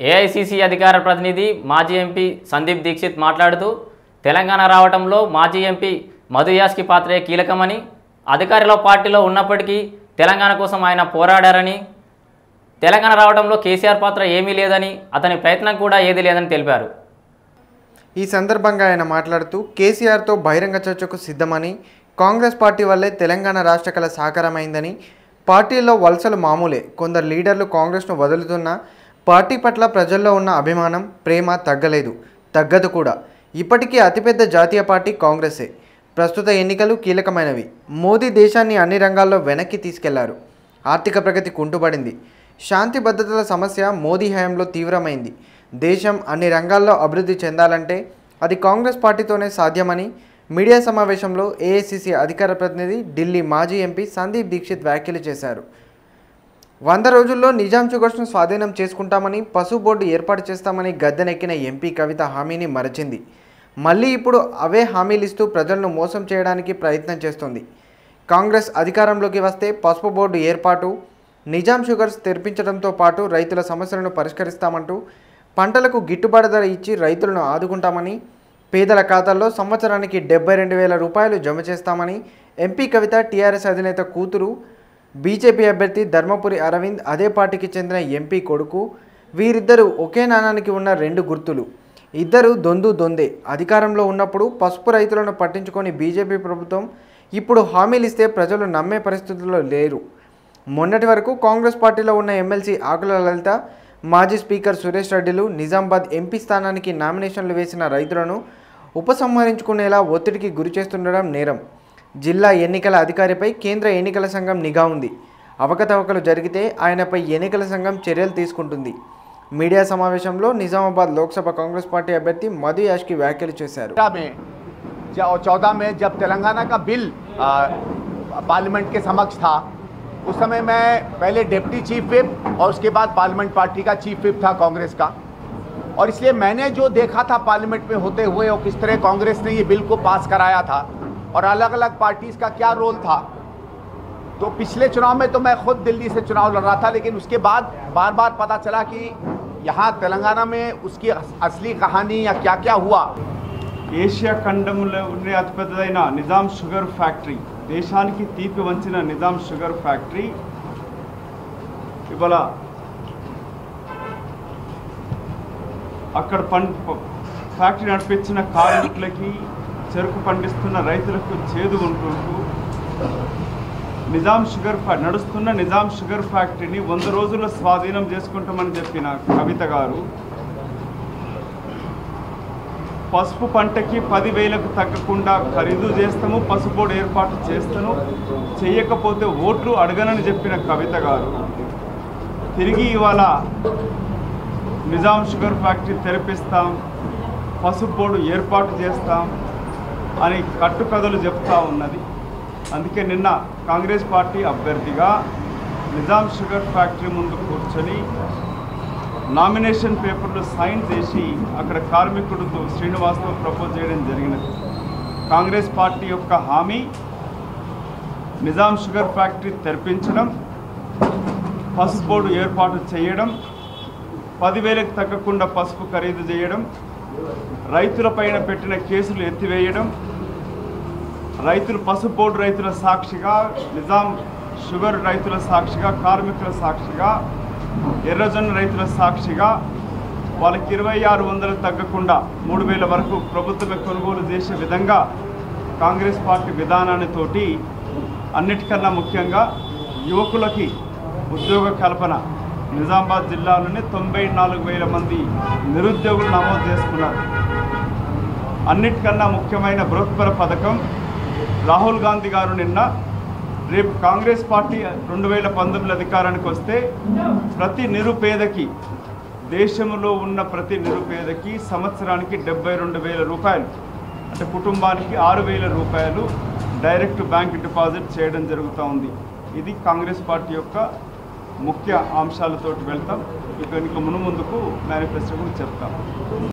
AICC అధికార ప్రతినిధి మాజీ ఎంపీ సందీప్ దీక్షిత్ మాట్లాడుతూ తెలంగాణ రావడంలో మాజీ ఎంపీ మధు యాస్కి పాత్రే కీలకమని అధికారిలో పార్టీలో ఉన్నప్పటికీ తెలంగాణ కోసం ఆయన పోరాడారని తెలంగాణ రావడంలో కేసీఆర్ పాత్ర ఏమీ లేదని అతని ప్రయత్నం కూడా ఏదీ లేదని తెలిపారు ఈ సందర్భంగా ఆయన మాట్లాడుతూ కేసీఆర్తో బహిరంగ చర్చకు సిద్ధమని కాంగ్రెస్ పార్టీ వల్లే తెలంగాణ రాష్ట్ర కళ సాకారమైందని పార్టీలో వలసలు మామూలే కొందరు లీడర్లు కాంగ్రెస్ను వదులుతున్నా పార్టీ పట్ల ప్రజల్లో ఉన్న అభిమానం ప్రేమ తగ్గలేదు తగ్గదు కూడా ఇప్పటికీ అతిపెద్ద జాతీయ పార్టీ కాంగ్రెసే ప్రస్తుత ఎన్నికలు కీలకమైనవి మోదీ దేశాన్ని అన్ని రంగాల్లో వెనక్కి తీసుకెళ్లారు ఆర్థిక ప్రగతి కుంటుపడింది శాంతి భద్రతల సమస్య మోదీ హయాంలో తీవ్రమైంది దేశం అన్ని రంగాల్లో అభివృద్ధి చెందాలంటే అది కాంగ్రెస్ పార్టీతోనే సాధ్యమని మీడియా సమావేశంలో ఏఐసిసి అధికార ప్రతినిధి ఢిల్లీ మాజీ ఎంపీ సందీప్ దీక్షిత్ వ్యాఖ్యలు చేశారు వంద రోజుల్లో నిజాం షుగర్స్ను స్వాధీనం చేసుకుంటామని పశు బోర్డు ఏర్పాటు చేస్తామని గద్దెనెక్కిన ఎంపీ కవిత హామీని మరచింది మళ్ళీ ఇప్పుడు అవే హామీలు ఇస్తూ ప్రజలను మోసం చేయడానికి ప్రయత్నం చేస్తుంది కాంగ్రెస్ అధికారంలోకి వస్తే పసుపు బోర్డు ఏర్పాటు నిజాం షుగర్స్ తెరిపించడంతో పాటు రైతుల సమస్యలను పరిష్కరిస్తామంటూ పంటలకు గిట్టుబాటు ధర ఇచ్చి రైతులను ఆదుకుంటామని పేదల ఖాతాల్లో సంవత్సరానికి డెబ్బై రెండు వేల రూపాయలు జమ చేస్తామని ఎంపీ కవిత టీఆర్ఎస్ అధినేత కూతురు బీజేపీ అభ్యర్థి ధర్మపురి అరవింద్ అదే పార్టీకి చెందిన ఎంపీ కొడుకు వీరిద్దరూ ఒకే నాణానికి ఉన్న రెండు గుర్తులు ఇద్దరు దొందు దొందే అధికారంలో ఉన్నప్పుడు పసుపు రైతులను పట్టించుకొని బీజేపీ ప్రభుత్వం ఇప్పుడు హామీలు ఇస్తే ప్రజలు నమ్మే పరిస్థితుల్లో లేరు మొన్నటి వరకు కాంగ్రెస్ పార్టీలో ఉన్న ఎమ్మెల్సీ ఆకుల లలిత మాజీ స్పీకర్ సురేష్ రెడ్డిలు నిజామాబాద్ ఎంపీ స్థానానికి నామినేషన్లు వేసిన రైతులను ఉపసంహరించుకునేలా ఒత్తిడికి గురి చేస్తుండడం నేరం జిల్లా ఎన్నికల అధికారిపై కేంద్ర ఎన్నికల సంఘం నిఘా ఉంది అవకతవకలు జరిగితే ఆయనపై ఎన్నికల సంఘం చర్యలు తీసుకుంటుంది మీడియా సమావేశంలో నిజామాబాద్ లోక్సభ కాంగ్రెస్ పార్టీ అభ్యర్థి మధు యాష్కి వ్యాఖ్యలు చేశారు में चौदह में जब तेलंगाना का बिल आ, पार्लियामेंट के समक्ष था उस समय मैं पहले डिप्टी चीफ विप और उसके बाद पार्लियामेंट पार्टी का चीफ विप था कांग्रेस का और इसलिए मैंने जो देखा था पार्लियामेंट में होते हुए और किस तरह कांग्रेस ने ये बिल को पास कराया था और अलग अलग पार्टीज का क्या रोल था तो पिछले चुनाव में तो मैं खुद दिल्ली से चुनाव लड़ रहा था लेकिन उसके बाद बार बार पता चला कि यहाँ तेलंगाना में उसकी असली कहानी या क्या क्या हुआ ఏషియా ఖండంలో ఉండే అతిపెద్దదైన నిజాం షుగర్ ఫ్యాక్టరీ దేశానికి తీపి వంచిన నిజాం షుగర్ ఫ్యాక్టరీ ఇవాళ అక్కడ పం ఫ్యాక్టరీ నడిపించిన కార్మికులకి చెరుకు పండిస్తున్న రైతులకు చేదు ఉంటుంటూ నిజాం షుగర్ ఫ్యా నడుస్తున్న నిజాం షుగర్ ఫ్యాక్టరీని వంద రోజుల్లో స్వాధీనం చేసుకుంటామని చెప్పిన కవిత గారు పసుపు పంటకి పదివేలకు తగ్గకుండా ఖరీదు చేస్తాము పసుపు బోర్డు ఏర్పాటు చేస్తాను చేయకపోతే ఓట్లు అడగనని చెప్పిన కవిత గారు తిరిగి ఇవాళ నిజాం షుగర్ ఫ్యాక్టరీ తెరిపిస్తాం పసుపు బోర్డు ఏర్పాటు చేస్తాం అని కట్టుకథలు చెప్తా ఉన్నది అందుకే నిన్న కాంగ్రెస్ పార్టీ అభ్యర్థిగా నిజాం షుగర్ ఫ్యాక్టరీ ముందు కూర్చొని నామినేషన్ పేపర్లు సైన్ చేసి అక్కడ కార్మికుడితో శ్రీనివాస్తో ప్రపోజ్ చేయడం జరిగినది కాంగ్రెస్ పార్టీ యొక్క హామీ నిజాం షుగర్ ఫ్యాక్టరీ తెరిపించడం పసుపు బోర్డు ఏర్పాటు చేయడం పదివేలకు తగ్గకుండా పసుపు ఖరీదు చేయడం రైతులపైన పెట్టిన కేసులు ఎత్తివేయడం రైతులు పసుపు బోర్డు రైతుల సాక్షిగా నిజాం షుగర్ రైతుల సాక్షిగా కార్మికుల సాక్షిగా ఎర్రజొన్న రైతుల సాక్షిగా వాళ్ళకి ఇరవై ఆరు వందలు తగ్గకుండా మూడు వేల వరకు ప్రభుత్వమే కొనుగోలు చేసే విధంగా కాంగ్రెస్ పార్టీ విధానానితోటి అన్నిటికన్నా ముఖ్యంగా యువకులకి ఉద్యోగ కల్పన నిజామాబాద్ జిల్లాలోనే తొంభై నాలుగు వేల మంది నిరుద్యోగులు నమోదు చేసుకున్నారు అన్నిటికన్నా ముఖ్యమైన బృహత్పర పథకం రాహుల్ గాంధీ గారు నిన్న రేపు కాంగ్రెస్ పార్టీ రెండు వేల పంతొమ్మిది అధికారానికి వస్తే ప్రతి నిరుపేదకి దేశంలో ఉన్న ప్రతి నిరుపేదకి సంవత్సరానికి డెబ్బై రెండు వేల రూపాయలు అంటే కుటుంబానికి ఆరు వేల రూపాయలు డైరెక్ట్ బ్యాంక్ డిపాజిట్ చేయడం జరుగుతూ ఉంది ఇది కాంగ్రెస్ పార్టీ యొక్క ముఖ్య అంశాలతోటి వెళ్తాం ఇక ఇంకా మునుముందుకు మేనిఫెస్టో కూడా చెప్తాం